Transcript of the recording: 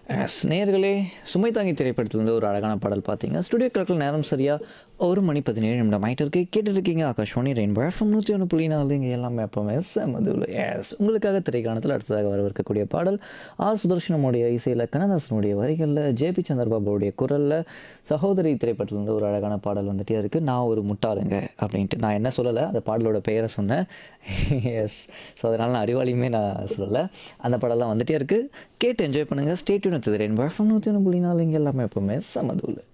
S நேர்களே சுமை தாங்கி திரைப்படத்துலேருந்து ஒரு அழகான பாடல் பார்த்தீங்க ஸ்டுடியோ கிளக்கில் நேரம் சரியாக ஒரு மணி பதினேழு நிமிடம் ஆகிட்டு இருக்கு கேட்டுருக்கீங்க ஆகாஷ்வாணி ரெயின்போ எஃப்எம் நூற்றி ஒன்று புள்ளி நாலு இங்கே எல்லாமே எப்பவுமே செம்மதுல எஸ் உங்களுக்காக திரைக்காணத்தில் அடுத்ததாக வரவிருக்கக்கூடிய பாடல் ஆர் சுதர்ஷனமுடைய இசையில் கண்ணதாசனுடைய வரிகளில் ஜேபி சந்திரபாபுடைய குரலில் சகோதரி திரைப்படத்துலேருந்து ஒரு அழகான பாடல் வந்துட்டே இருக்குது நான் ஒரு முட்டாளுங்க அப்படின்ட்டு நான் என்ன சொல்லலை அந்த பாடலோட பெயரை சொன்னேன் எஸ் ஸோ அதனால் நான் அறிவாளியுமே நான் சொல்லலை அந்த பாடலாம் வந்துட்டே இருக்குது கேட்டு என்ஜாய் பண்ணுங்கள் ஸ்டேட்யூன் வச்சது ரெயின்போ எஃப்எம் நூற்றி ஒன்று புள்ளி நாலு இங்கே எல்லாமே எப்பவுமே செம்மதுல